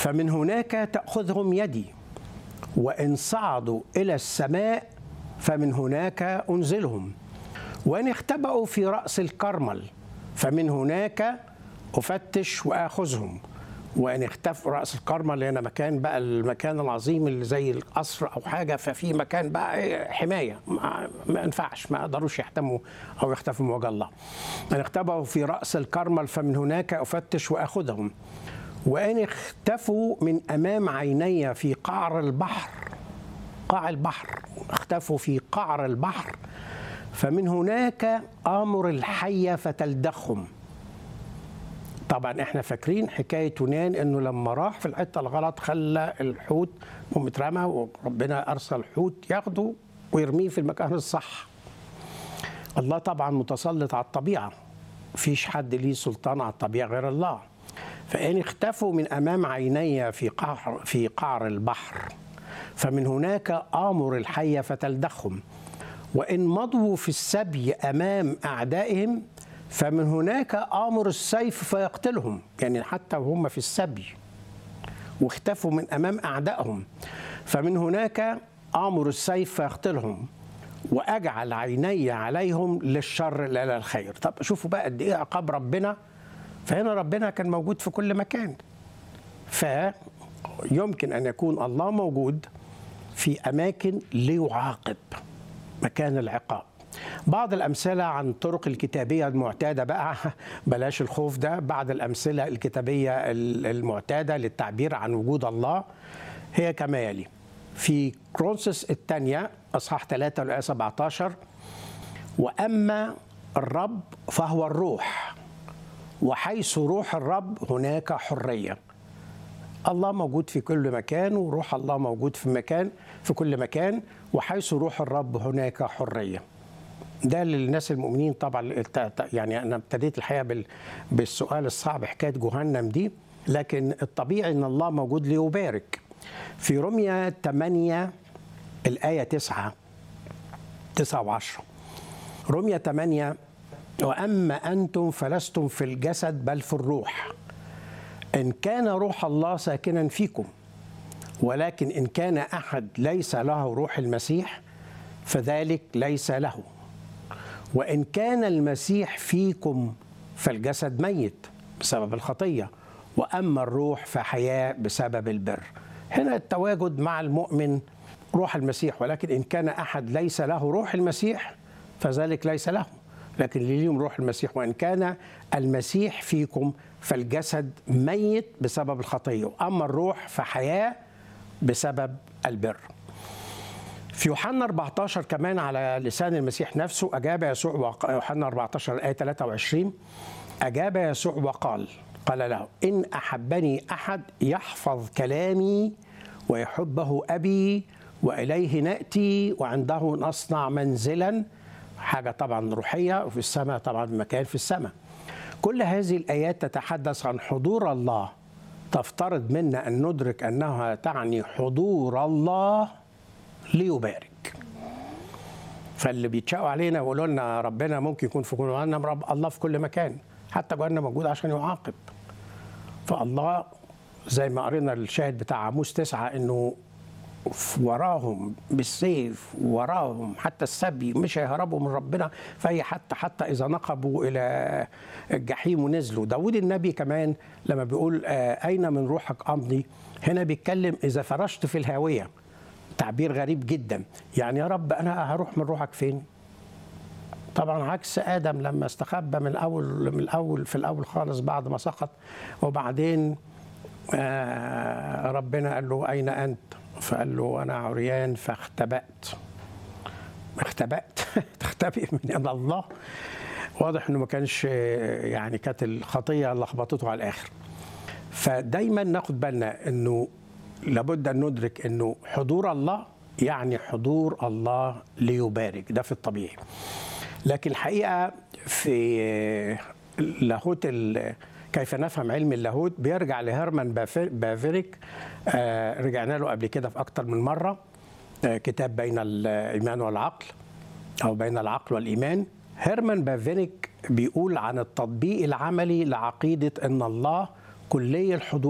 فمن هناك تأخذهم يدي وإن صعدوا إلى السماء فمن هناك أنزلهم وإن اختبأوا في رأس الكرمل فمن هناك أفتش وآخذهم وإن اختفوا رأس الكرمل هنا مكان بقى المكان العظيم اللي زي القصر أو حاجة ففي مكان بقى إيه حماية ما, ما ينفعش ما قدروش يحتموا أو يختفوا من وجه الله إن اختبأوا في رأس الكرمل فمن هناك أفتش وآخذهم وإن اختفوا من أمام عيني في قعر البحر قاع البحر اختفوا في قعر البحر فمن هناك آمر الحية فتلدخهم طبعا احنا فاكرين حكاية يونان انه لما راح في الحتة الغلط خلى الحوت ومترمى وربنا ارسل الحوت ياخده ويرميه في المكان الصح الله طبعا متسلط على الطبيعة فيش حد ليه سلطان على الطبيعة غير الله فإن اختفوا من أمام عيني في قعر, في قعر البحر فمن هناك آمر الحية فتلدخهم وإن مضوا في السبي أمام أعدائهم فمن هناك آمر السيف فيقتلهم يعني حتى وهم في السبي واختفوا من أمام أعدائهم فمن هناك آمر السيف فيقتلهم وأجعل عيني عليهم للشر لا للخير طب شوفوا بقى قد إيه عقاب ربنا فهنا ربنا كان موجود في كل مكان فيمكن أن يكون الله موجود في أماكن ليعاقب مكان العقاب بعض الأمثلة عن طرق الكتابية المعتادة بقى بلاش الخوف ده بعض الأمثلة الكتابية المعتادة للتعبير عن وجود الله هي كما يلي في كرونسس الثانية أصحاح 3 الآية 17 وأما الرب فهو الروح وحيث روح الرب هناك حرية الله موجود في كل مكان وروح الله موجود في مكان في كل مكان وحيث روح الرب هناك حريه ده للناس المؤمنين طبعا يعني انا ابتديت الحقيقه بالسؤال الصعب حكايه جهنم دي لكن الطبيعي ان الله موجود ليبارك في رمية 8 الآية 9 9 و10 رمية 8 وأما أنتم فلستم في الجسد بل في الروح إن كان روح الله ساكنا فيكم ولكن إن كان أحد ليس له روح المسيح فذلك ليس له وإن كان المسيح فيكم فالجسد ميت بسبب الخطية وأما الروح فحياة بسبب البر هنا التواجد مع المؤمن روح المسيح ولكن إن كان أحد ليس له روح المسيح فذلك ليس له لكن ليهم روح المسيح وإن كان المسيح فيكم فالجسد ميت بسبب الخطية وأما الروح فحياة بسبب البر في يوحنا 14 كمان على لسان المسيح نفسه أجاب يسوع وق... يوحنا 14 الآية 23 أجاب يسوع وقال قال له إن أحبني أحد يحفظ كلامي ويحبه أبي وإليه نأتي وعنده نصنع منزلا حاجة طبعا روحية وفي السماء طبعا مكان في السماء كل هذه الآيات تتحدث عن حضور الله تفترض منا أن ندرك أنها تعني حضور الله ليبارك فاللي بيتشاقوا علينا ويقولوا لنا ربنا ممكن يكون في كل جهنم رب الله في كل مكان حتى جهنم موجود عشان يعاقب فالله زي ما قرينا الشاهد بتاع عاموس تسعة انه وراهم بالسيف وراهم حتى السبي مش هيهربوا من ربنا فهي حتى حتى اذا نقبوا الى الجحيم ونزلوا داود النبي كمان لما بيقول اين من روحك امضي هنا بيتكلم اذا فرشت في الهاويه تعبير غريب جدا يعني يا رب انا هروح من روحك فين طبعا عكس ادم لما استخبى من الاول من الاول في الاول خالص بعد ما سقط وبعدين آه ربنا قال له اين انت فقال له انا عريان فاختبأت اختبأت تختبئ من الله واضح انه ما كانش يعني كانت الخطيه لخبطته على الاخر فدايما ناخد بالنا انه لابد ان ندرك انه حضور الله يعني حضور الله ليبارك ده في الطبيعي لكن الحقيقه في لاهوت كيف نفهم علم اللاهوت بيرجع لهرمان بافيريك آه رجعنا له قبل كده في اكتر من مره آه كتاب بين الايمان والعقل او بين العقل والايمان هرمان بافيريك بيقول عن التطبيق العملي لعقيده ان الله كلي الحضور